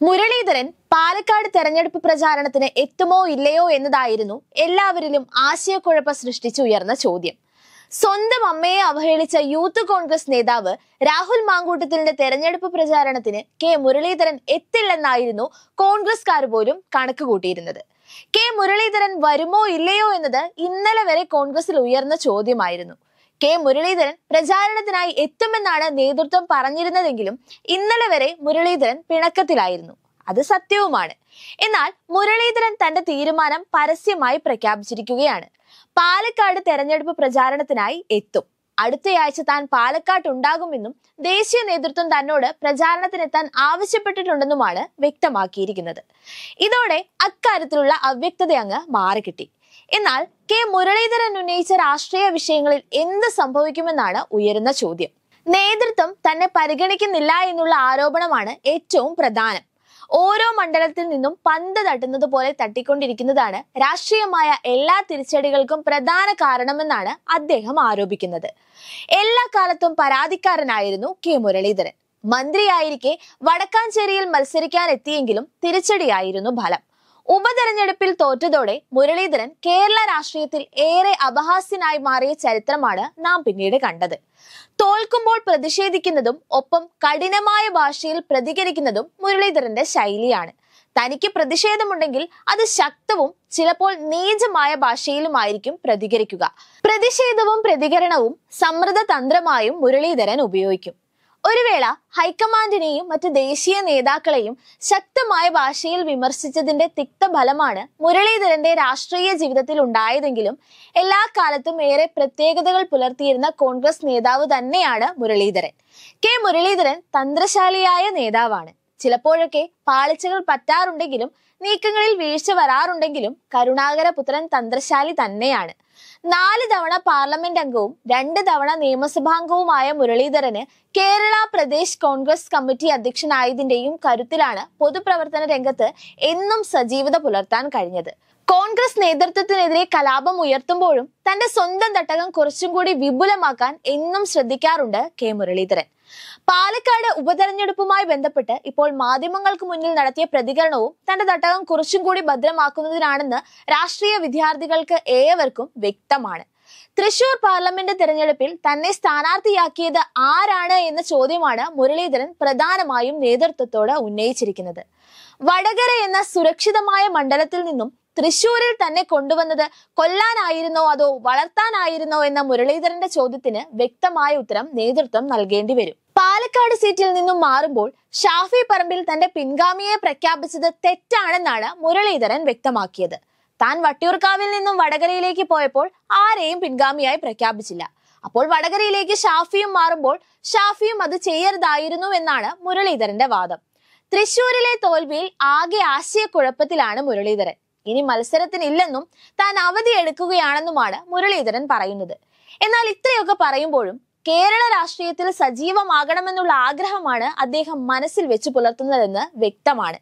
മുരളീധരൻ പാലക്കാട് തെരഞ്ഞെടുപ്പ് പ്രചാരണത്തിന് എത്തുമോ ഇല്ലയോ എന്നതായിരുന്നു എല്ലാവരിലും ആശയക്കുഴപ്പം സൃഷ്ടിച്ചുയർന്ന ചോദ്യം സ്വന്തം അമ്മയെ അവഹേളിച്ച യൂത്ത് കോൺഗ്രസ് നേതാവ് രാഹുൽ മാങ്കൂട്ടത്തിന്റെ തെരഞ്ഞെടുപ്പ് പ്രചാരണത്തിന് കെ മുരളീധരൻ എത്തില്ലെന്നായിരുന്നു കോൺഗ്രസ്കാർ പോലും കണക്ക് കൂട്ടിയിരുന്നത് കെ മുരളീധരൻ വരുമോ ഇല്ലയോ എന്നത് ഇന്നലെ വരെ കോൺഗ്രസിൽ ഉയർന്ന ചോദ്യമായിരുന്നു കെ മുരളീധരൻ പ്രചാരണത്തിനായി എത്തുമെന്നാണ് നേതൃത്വം പറഞ്ഞിരുന്നതെങ്കിലും ഇന്നലെ വരെ മുരളീധരൻ പിണക്കത്തിലായിരുന്നു അത് സത്യവുമാണ് എന്നാൽ മുരളീധരൻ തന്റെ തീരുമാനം പരസ്യമായി പ്രഖ്യാപിച്ചിരിക്കുകയാണ് പാലക്കാട് തെരഞ്ഞെടുപ്പ് പ്രചാരണത്തിനായി എത്തും അടുത്തയാഴ്ച താൻ പാലക്കാട്ട് ഉണ്ടാകുമെന്നും ദേശീയ നേതൃത്വം തന്നോട് പ്രചാരണത്തിനെത്താൻ ആവശ്യപ്പെട്ടിട്ടുണ്ടെന്നുമാണ് വ്യക്തമാക്കിയിരിക്കുന്നത് ഇതോടെ അക്കാര്യത്തിലുള്ള അവ്യക്തത അങ്ങ് മാറിക്കിട്ടി എന്നാൽ കെ മുരളീധരൻ ഉന്നയിച്ച രാഷ്ട്രീയ വിഷയങ്ങളിൽ എന്ത് സംഭവിക്കുമെന്നാണ് ഉയരുന്ന ചോദ്യം നേതൃത്വം തന്നെ പരിഗണിക്കുന്നില്ല എന്നുള്ള ആരോപണമാണ് ഏറ്റവും പ്രധാനം ഓരോ മണ്ഡലത്തിൽ നിന്നും പന്ത് തട്ടുന്നത് പോലെ തട്ടിക്കൊണ്ടിരിക്കുന്നതാണ് രാഷ്ട്രീയമായ എല്ലാ തിരിച്ചടികൾക്കും പ്രധാന കാരണമെന്നാണ് അദ്ദേഹം ആരോപിക്കുന്നത് എല്ലാ കാലത്തും പരാതിക്കാരനായിരുന്നു കെ മുരളീധരൻ മന്ത്രിയായിരിക്കെ വടക്കാഞ്ചേരിയിൽ മത്സരിക്കാൻ എത്തിയെങ്കിലും തിരിച്ചടിയായിരുന്നു ഫലം ഉപതെരഞ്ഞെടുപ്പിൽ തോറ്റതോടെ മുരളീധരൻ കേരള രാഷ്ട്രീയത്തിൽ ഏറെ അപഹാസ്യനായി മാറിയ ചരിത്രമാണ് നാം പിന്നീട് കണ്ടത് തോൽക്കുമ്പോൾ പ്രതിഷേധിക്കുന്നതും ഒപ്പം കഠിനമായ ഭാഷയിൽ പ്രതികരിക്കുന്നതും മുരളീധരന്റെ ശൈലിയാണ് തനിക്ക് പ്രതിഷേധമുണ്ടെങ്കിൽ അത് ശക്തവും ചിലപ്പോൾ നീചമായ ഭാഷയിലുമായിരിക്കും പ്രതികരിക്കുക പ്രതിഷേധവും പ്രതികരണവും സമ്മർദ്ദ തന്ത്രമായും മുരളീധരൻ ഉപയോഗിക്കും ഒരു വേള ഹൈക്കമാൻഡിനെയും മറ്റ് ദേശീയ നേതാക്കളെയും ശക്തമായ ഭാഷയിൽ വിമർശിച്ചതിന്റെ തിക്തഫലമാണ് മുരളീധരന്റെ രാഷ്ട്രീയ ജീവിതത്തിൽ ഉണ്ടായതെങ്കിലും എല്ലാ കാലത്തും ഏറെ പ്രത്യേകതകൾ പുലർത്തിയിരുന്ന കോൺഗ്രസ് നേതാവ് തന്നെയാണ് മുരളീധരൻ കെ മുരളീധരൻ തന്ത്രശാലിയായ നേതാവാണ് ചിലപ്പോഴൊക്കെ പാളിച്ചകൾ പറ്റാറുണ്ടെങ്കിലും നീക്കങ്ങളിൽ വീഴ്ച വരാറുണ്ടെങ്കിലും കരുണാകര പുത്രൻ തന്ത്രശാലി തന്നെയാണ് നാല് തവണ പാർലമെന്റ് അംഗവും രണ്ട് തവണ നിയമസഭാംഗവുമായ മുരളീധരന് കേരള പ്രദേശ് കോൺഗ്രസ് കമ്മിറ്റി അധ്യക്ഷനായതിന്റെയും കരുത്തിലാണ് പൊതുപ്രവർത്തന രംഗത്ത് എന്നും സജീവത പുലർത്താൻ കഴിഞ്ഞത് കോൺഗ്രസ് നേതൃത്വത്തിനെതിരെ കലാപം ഉയർത്തുമ്പോഴും തന്റെ സ്വന്തം തട്ടകം കുറച്ചും കൂടി വിപുലമാക്കാൻ എന്നും ശ്രദ്ധിക്കാറുണ്ട് കെ മുരളീധരൻ പാലക്കാട് ഉപതെരഞ്ഞെടുപ്പുമായി ബന്ധപ്പെട്ട് ഇപ്പോൾ മാധ്യമങ്ങൾക്ക് മുന്നിൽ നടത്തിയ പ്രതികരണവും തന്റെ തട്ടകം കുറച്ചും കൂടി ഭദ്രമാക്കുന്നതിനാണെന്ന് രാഷ്ട്രീയ വിദ്യാർത്ഥികൾക്ക് ഏവർക്കും വ്യക്തമാണ് തൃശൂർ പാർലമെന്റ് തെരഞ്ഞെടുപ്പിൽ തന്നെ സ്ഥാനാർത്ഥിയാക്കിയത് ആരാണ് എന്ന ചോദ്യമാണ് മുരളീധരൻ പ്രധാനമായും നേതൃത്വത്തോട് ഉന്നയിച്ചിരിക്കുന്നത് വടകര എന്ന സുരക്ഷിതമായ മണ്ഡലത്തിൽ നിന്നും തൃശൂരിൽ തന്നെ കൊണ്ടുവന്നത് കൊല്ലാനായിരുന്നോ അതോ വളർത്താനായിരുന്നോ എന്ന മുരളീധരന്റെ ചോദ്യത്തിന് വ്യക്തമായ ഉത്തരം നേതൃത്വം നൽകേണ്ടി വരും പാലക്കാട് സീറ്റിൽ നിന്നും മാറുമ്പോൾ ഷാഫി പറമ്പിൽ തന്റെ പിൻഗാമിയെ പ്രഖ്യാപിച്ചത് തെറ്റാണെന്നാണ് മുരളീധരൻ വ്യക്തമാക്കിയത് താൻ വട്ടിയൂർക്കാവിൽ നിന്നും വടകരയിലേക്ക് പോയപ്പോൾ ആരെയും പിൻഗാമിയായി പ്രഖ്യാപിച്ചില്ല അപ്പോൾ വടകരയിലേക്ക് ഷാഫിയും മാറുമ്പോൾ ഷാഫിയും അത് ചെയ്യരുതായിരുന്നു എന്നാണ് മുരളീധരന്റെ വാദം തൃശൂരിലെ തോൽവിയിൽ ആകെ ആശയക്കുഴപ്പത്തിലാണ് മുരളീധരൻ ഇനി മത്സരത്തിനില്ലെന്നും താൻ അവധി എടുക്കുകയാണെന്നുമാണ് മുരളീധരൻ പറയുന്നത് എന്നാൽ ഇത്രയൊക്കെ പറയുമ്പോഴും കേരള രാഷ്ട്രീയത്തിൽ സജീവമാകണമെന്നുള്ള ആഗ്രഹമാണ് അദ്ദേഹം മനസ്സിൽ വെച്ച് പുലർത്തുന്നതെന്ന് വ്യക്തമാണ്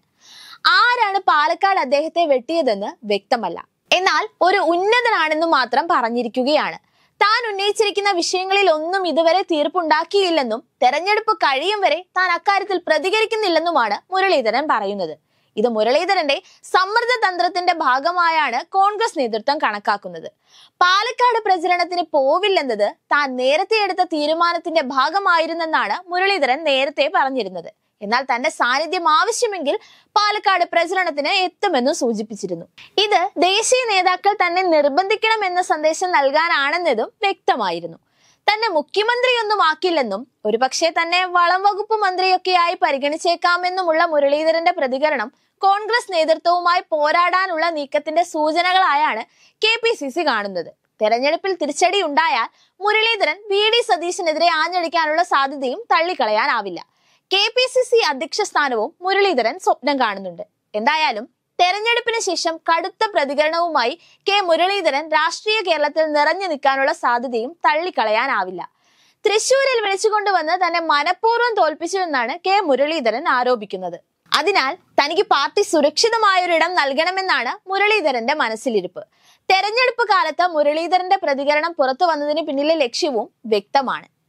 ആരാണ് പാലക്കാട് അദ്ദേഹത്തെ വെട്ടിയതെന്ന് വ്യക്തമല്ല എന്നാൽ ഒരു ഉന്നതനാണെന്ന് മാത്രം പറഞ്ഞിരിക്കുകയാണ് താൻ ഉന്നയിച്ചിരിക്കുന്ന വിഷയങ്ങളിൽ ഒന്നും ഇതുവരെ തീർപ്പുണ്ടാക്കിയില്ലെന്നും തെരഞ്ഞെടുപ്പ് കഴിയും വരെ താൻ അക്കാര്യത്തിൽ പ്രതികരിക്കുന്നില്ലെന്നുമാണ് മുരളീധരൻ പറയുന്നത് ഇത് മുരളീധരന്റെ സമ്മർദ്ദ തന്ത്രത്തിന്റെ ഭാഗമായാണ് കോൺഗ്രസ് നേതൃത്വം കണക്കാക്കുന്നത് പാലക്കാട് പ്രചരണത്തിന് പോവില്ലെന്നത് താൻ നേരത്തെ എടുത്ത തീരുമാനത്തിന്റെ ഭാഗമായിരുന്നെന്നാണ് മുരളീധരൻ നേരത്തെ പറഞ്ഞിരുന്നത് എന്നാൽ തന്റെ സാന്നിധ്യം ആവശ്യമെങ്കിൽ പാലക്കാട് പ്രചരണത്തിന് എത്തുമെന്നും സൂചിപ്പിച്ചിരുന്നു ഇത് ദേശീയ നേതാക്കൾ തന്നെ നിർബന്ധിക്കണമെന്ന സന്ദേശം നൽകാനാണെന്നതും വ്യക്തമായിരുന്നു തന്നെ മുഖ്യമന്ത്രിയൊന്നും ആക്കില്ലെന്നും ഒരുപക്ഷെ തന്നെ വളം വകുപ്പ് മന്ത്രിയൊക്കെയായി പരിഗണിച്ചേക്കാമെന്നുമുള്ള മുരളീധരന്റെ പ്രതികരണം കോൺഗ്രസ് നേതൃത്വവുമായി പോരാടാനുള്ള നീക്കത്തിന്റെ സൂചനകളായാണ് കെ പി സി സി കാണുന്നത് തെരഞ്ഞെടുപ്പിൽ തിരിച്ചടി ഉണ്ടായാൽ മുരളീധരൻ വി ഡി സതീശനെതിരെ ആഞ്ഞടിക്കാനുള്ള സാധ്യതയും തള്ളിക്കളയാനാവില്ല കെ പി സി സി അധ്യക്ഷ സ്ഥാനവും മുരളീധരൻ സ്വപ്നം കാണുന്നുണ്ട് എന്തായാലും തെരഞ്ഞെടുപ്പിന് ശേഷം കടുത്ത പ്രതികരണവുമായി കെ മുരളീധരൻ രാഷ്ട്രീയ കേരളത്തിൽ നിറഞ്ഞു നിൽക്കാനുള്ള സാധ്യതയും തള്ളിക്കളയാനാവില്ല തൃശൂരിൽ വിളിച്ചുകൊണ്ടുവന്ന് തന്നെ മനഃപൂർവ്വം തോൽപ്പിച്ചുവെന്നാണ് കെ മുരളീധരൻ ആരോപിക്കുന്നത് അതിനാൽ തനിക്ക് പാർട്ടി സുരക്ഷിതമായൊരിടം നൽകണമെന്നാണ് മുരളീധരന്റെ മനസ്സിലിരിപ്പ് തെരഞ്ഞെടുപ്പ് കാലത്ത് മുരളീധരന്റെ പ്രതികരണം പുറത്തു വന്നതിന് പിന്നിലെ ലക്ഷ്യവും വ്യക്തമാണ്